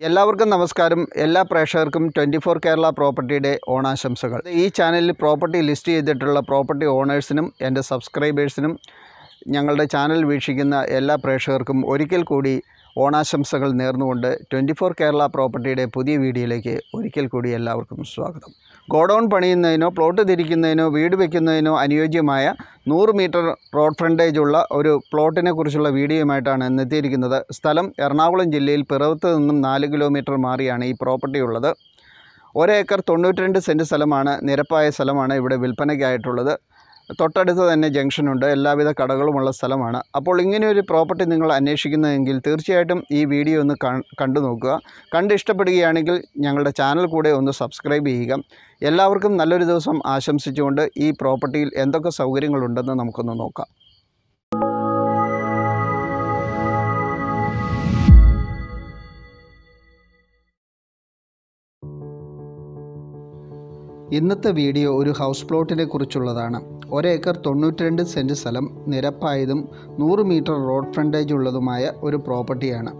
എല്ലാവർക്കും നമസ്കാരം എല്ലാ പ്രേക്ഷകർക്കും ട്വൻറ്റി ഫോർ കേരള പ്രോപ്പർട്ടിയുടെ ഓണാശംസകൾ ഈ ചാനലിൽ പ്രോപ്പർട്ടി ലിസ്റ്റ് ചെയ്തിട്ടുള്ള പ്രോപ്പർട്ടി ഓണേഴ്സിനും എൻ്റെ സബ്സ്ക്രൈബേഴ്സിനും ഞങ്ങളുടെ ചാനൽ വീക്ഷിക്കുന്ന എല്ലാ പ്രേക്ഷകർക്കും ഒരിക്കൽ കൂടി ഓണാശംസകൾ നേർന്നുകൊണ്ട് ട്വൻറ്റി ഫോർ കേരള പ്രോപ്പർട്ടിയുടെ പുതിയ വീഡിയോയിലേക്ക് ഒരിക്കൽ കൂടി എല്ലാവർക്കും സ്വാഗതം ഗോഡൗൺ പണിയുന്നതിനോ പ്ലോട്ട് തിരിക്കുന്നതിനോ വീട് വയ്ക്കുന്നതിനോ അനുയോജ്യമായ നൂറ് മീറ്റർ റോഡ് ഫ്രണ്ടേജ് ഉള്ള ഒരു പ്ലോട്ടിനെ കുറിച്ചുള്ള വീഡിയോയുമായിട്ടാണ് ഇന്ന് എത്തിയിരിക്കുന്നത് സ്ഥലം എറണാകുളം ജില്ലയിൽ പിറവത്ത് നിന്നും നാല് കിലോമീറ്റർ മാറിയാണ് ഈ പ്രോപ്പർട്ടി ഉള്ളത് ഒരേക്കർ തൊണ്ണൂറ്റിരണ്ട് സെൻറ്റ് സ്ഥലമാണ് നിരപ്പായ സ്ഥലമാണ് ഇവിടെ വിൽപ്പനയ്ക്കായിട്ടുള്ളത് തൊട്ടടുത്ത് തന്നെ ജംഗ്ഷനുണ്ട് എല്ലാവിധ കടകളുമുള്ള സ്ഥലമാണ് അപ്പോൾ ഇങ്ങനെ ഒരു പ്രോപ്പർട്ടി നിങ്ങൾ അന്വേഷിക്കുന്നതെങ്കിൽ തീർച്ചയായിട്ടും ഈ വീഡിയോ ഒന്ന് കൺ- കണ്ടു നോക്കുക കണ്ട് ഇഷ്ടപ്പെടുകയാണെങ്കിൽ ഞങ്ങളുടെ ചാനൽ കൂടെ ഒന്ന് സബ്സ്ക്രൈബ് ചെയ്യുക എല്ലാവർക്കും നല്ലൊരു ദിവസം ആശംസിച്ചുകൊണ്ട് ഈ പ്രോപ്പർട്ടിയിൽ എന്തൊക്കെ സൗകര്യങ്ങളുണ്ടെന്ന് നമുക്കൊന്ന് നോക്കാം ഇന്നത്തെ വീഡിയോ ഒരു ഹൗസ് പ്ലോട്ടിനെ കുറിച്ചുള്ളതാണ് ഒരേക്കർ തൊണ്ണൂറ്റിരണ്ട് സെൻറ്റ് സ്ഥലം നിരപ്പായതും നൂറ് മീറ്റർ റോഡ് ഫ്രണ്ടേജ് ഉള്ളതുമായ ഒരു പ്രോപ്പർട്ടിയാണ്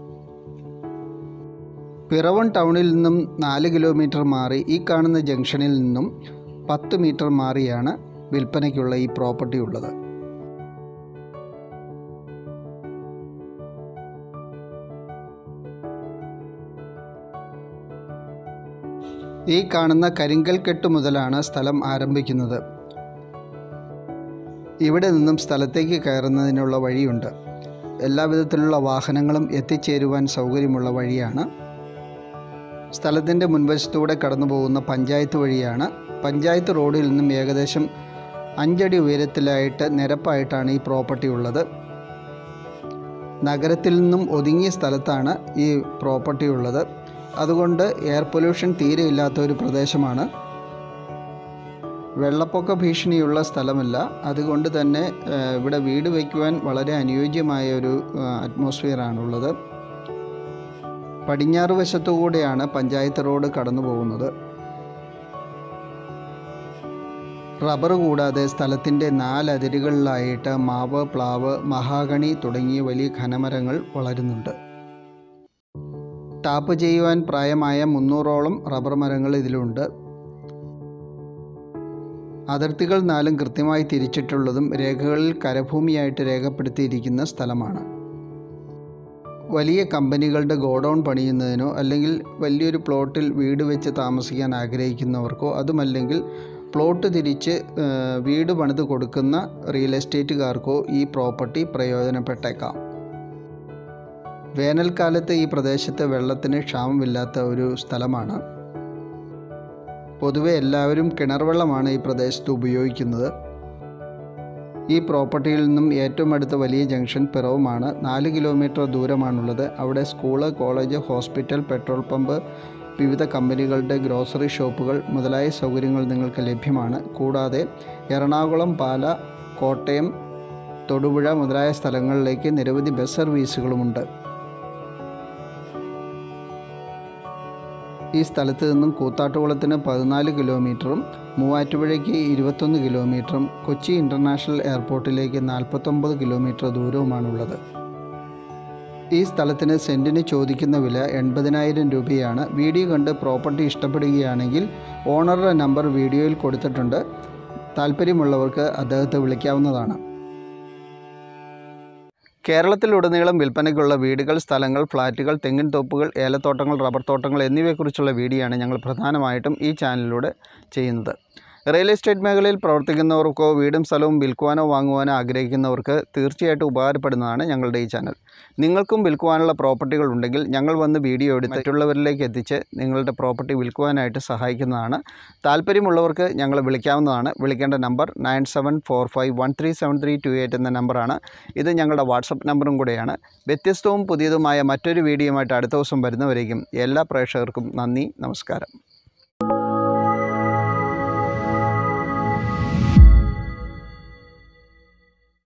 പിറവൺ ടൗണിൽ നിന്നും നാല് കിലോമീറ്റർ മാറി ഈ കാണുന്ന ജംഗ്ഷനിൽ നിന്നും പത്ത് മീറ്റർ മാറിയാണ് വിൽപ്പനയ്ക്കുള്ള ഈ പ്രോപ്പർട്ടി ഉള്ളത് ഈ കാണുന്ന കരിങ്കൽ കെട്ട് മുതലാണ് സ്ഥലം ആരംഭിക്കുന്നത് ഇവിടെ നിന്നും സ്ഥലത്തേക്ക് കയറുന്നതിനുള്ള വഴിയുണ്ട് എല്ലാവിധത്തിലുള്ള വാഹനങ്ങളും എത്തിച്ചേരുവാൻ സൗകര്യമുള്ള വഴിയാണ് സ്ഥലത്തിൻ്റെ മുൻവശത്തൂടെ കടന്നു പോകുന്ന പഞ്ചായത്ത് വഴിയാണ് പഞ്ചായത്ത് റോഡിൽ നിന്നും ഏകദേശം അഞ്ചടി ഉയരത്തിലായിട്ട് നിരപ്പായിട്ടാണ് ഈ പ്രോപ്പർട്ടി ഉള്ളത് നഗരത്തിൽ നിന്നും ഒതുങ്ങിയ സ്ഥലത്താണ് ഈ പ്രോപ്പർട്ടി ഉള്ളത് അതുകൊണ്ട് എയർ പൊല്യൂഷൻ തീരെ ഇല്ലാത്ത ഒരു പ്രദേശമാണ് വെള്ളപ്പൊക്ക ഭീഷണിയുള്ള സ്ഥലമല്ല അതുകൊണ്ട് തന്നെ ഏഹ്, ഇവിടെ വീട് വയ്ക്കുവാൻ വളരെ അനുയോജ്യമായ ഒരു അറ്റ്മോസ്ഫിയറാണുള്ളത് പടിഞ്ഞാറ് വശത്തുകൂടെയാണ് പഞ്ചായത്ത് റോഡ് കടന്നു പോകുന്നത് റബ്ബർ കൂടാതെ സ്ഥലത്തിൻ്റെ നാലതിരുകളിലായിട്ട് മാവ് പ്ലാവ് മഹാഗണി തുടങ്ങിയ വലിയ ഘനമരങ്ങൾ വളരുന്നുണ്ട് ടാപ്പ് ചെയ്യുവാൻ പ്രായമായ മുന്നൂറോളം റബ്ബർ മരങ്ങൾ ഇതിലുണ്ട് അതിർത്തികൾ നാലും കൃത്യമായി തിരിച്ചിട്ടുള്ളതും രേഖകളിൽ കരഭൂമിയായിട്ട് രേഖപ്പെടുത്തിയിരിക്കുന്ന സ്ഥലമാണ് വലിയ കമ്പനികളുടെ ഗോഡൗൺ പണിയുന്നതിനോ അല്ലെങ്കിൽ വലിയൊരു പ്ലോട്ടിൽ വീട് വെച്ച് താമസിക്കാൻ ആഗ്രഹിക്കുന്നവർക്കോ അതുമല്ലെങ്കിൽ പ്ലോട്ട് തിരിച്ച് ആ, വീട് പണിത് കൊടുക്കുന്ന റിയൽ എസ്റ്റേറ്റുകാർക്കോ ഈ പ്രോപ്പർട്ടി പ്രയോജനപ്പെട്ടേക്കാം വേനൽക്കാലത്ത് ഈ പ്രദേശത്ത് വെള്ളത്തിന് ക്ഷാമമില്ലാത്ത ഒരു സ്ഥലമാണ് പൊതുവെ എല്ലാവരും കിണർ വെള്ളമാണ് ഈ പ്രദേശത്ത് ഉപയോഗിക്കുന്നത് ഈ പ്രോപ്പർട്ടിയിൽ നിന്നും ഏറ്റവും അടുത്ത വലിയ ജംഗ്ഷൻ പിറവുമാണ് നാല് കിലോമീറ്റർ ദൂരമാണുള്ളത് അവിടെ school college hospital petrol pump വിവിധ കമ്പനികളുടെ ഗ്രോസറി ഷോപ്പുകൾ മുതലായ സൗകര്യങ്ങൾ നിങ്ങൾക്ക് ലഭ്യമാണ് കൂടാതെ എറണാകുളം പാല കോട്ടയം തൊടുപുഴ മുതലായ സ്ഥലങ്ങളിലേക്ക് നിരവധി ബസ് സർവീസുകളുമുണ്ട് ഈ സ്ഥലത്ത് നിന്നും കൂത്താട്ടുകുളത്തിന് പതിനാല് കിലോമീറ്ററും മൂവാറ്റുപുഴയ്ക്ക് ഇരുപത്തൊന്ന് കിലോമീറ്ററും കൊച്ചി ഇൻ്റർനാഷണൽ എയർപോർട്ടിലേക്ക് നാൽപ്പത്തൊമ്പത് കിലോമീറ്റർ ദൂരവുമാണുള്ളത് ഈ സ്ഥലത്തിന് സെൻറ്റിന് ചോദിക്കുന്ന വില എൺപതിനായിരം രൂപയാണ് വീഡിയോ കണ്ട് പ്രോപ്പർട്ടി ഇഷ്ടപ്പെടുകയാണെങ്കിൽ ഓണറുടെ നമ്പർ വീഡിയോയിൽ കൊടുത്തിട്ടുണ്ട് താല്പര്യമുള്ളവർക്ക് അദ്ദേഹത്തെ വിളിക്കാവുന്നതാണ് കേരളത്തിലുടനീളം വിൽപ്പനയ്ക്കുള്ള വീടുകൾ സ്ഥലങ്ങൾ ഫ്ലാറ്റുകൾ തെങ്ങിൻ തോപ്പുകൾ ഏലത്തോട്ടങ്ങൾ റബ്ബർ തോട്ടങ്ങൾ എന്നിവയെക്കുറിച്ചുള്ള വീഡിയോ ആണ് ഞങ്ങൾ പ്രധാനമായിട്ടും ഈ ചാനലിലൂടെ ചെയ്യുന്നത് റിയൽ എസ്റ്റേറ്റ് മേഖലയിൽ പ്രവർത്തിക്കുന്നവർക്കോ വീടും സ്ഥലവും വിൽക്കുവാനോ വാങ്ങുവാനോ ആഗ്രഹിക്കുന്നവർക്ക് തീർച്ചയായിട്ടും ഉപകാരപ്പെടുന്നതാണ് ഞങ്ങളുടെ ഈ ചാനൽ നിങ്ങൾക്കും വിൽക്കുവാനുള്ള പ്രോപ്പർട്ടികൾ ഉണ്ടെങ്കിൽ ഞങ്ങൾ വന്ന് വീഡിയോ എടുത്ത് മറ്റുള്ളവരിലേക്ക് എത്തിച്ച് നിങ്ങളുടെ പ്രോപ്പർട്ടി വിൽക്കുവാനായിട്ട് സഹായിക്കുന്നതാണ് താല്പര്യമുള്ളവർക്ക് ഞങ്ങളെ വിളിക്കാവുന്നതാണ് വിളിക്കേണ്ട number nine seven four five one three seven three two eight എന്ന നമ്പറാണ് ഇത് ഞങ്ങളുടെ വാട്സപ്പ് നമ്പറും കൂടെയാണ് വ്യത്യസ്തവും പുതിയതുമായ മറ്റൊരു വീഡിയോയുമായിട്ട് അടുത്ത ദിവസം വരുന്നവരേക്കും എല്ലാ പ്രേക്ഷകർക്കും നന്ദി നമസ്കാരം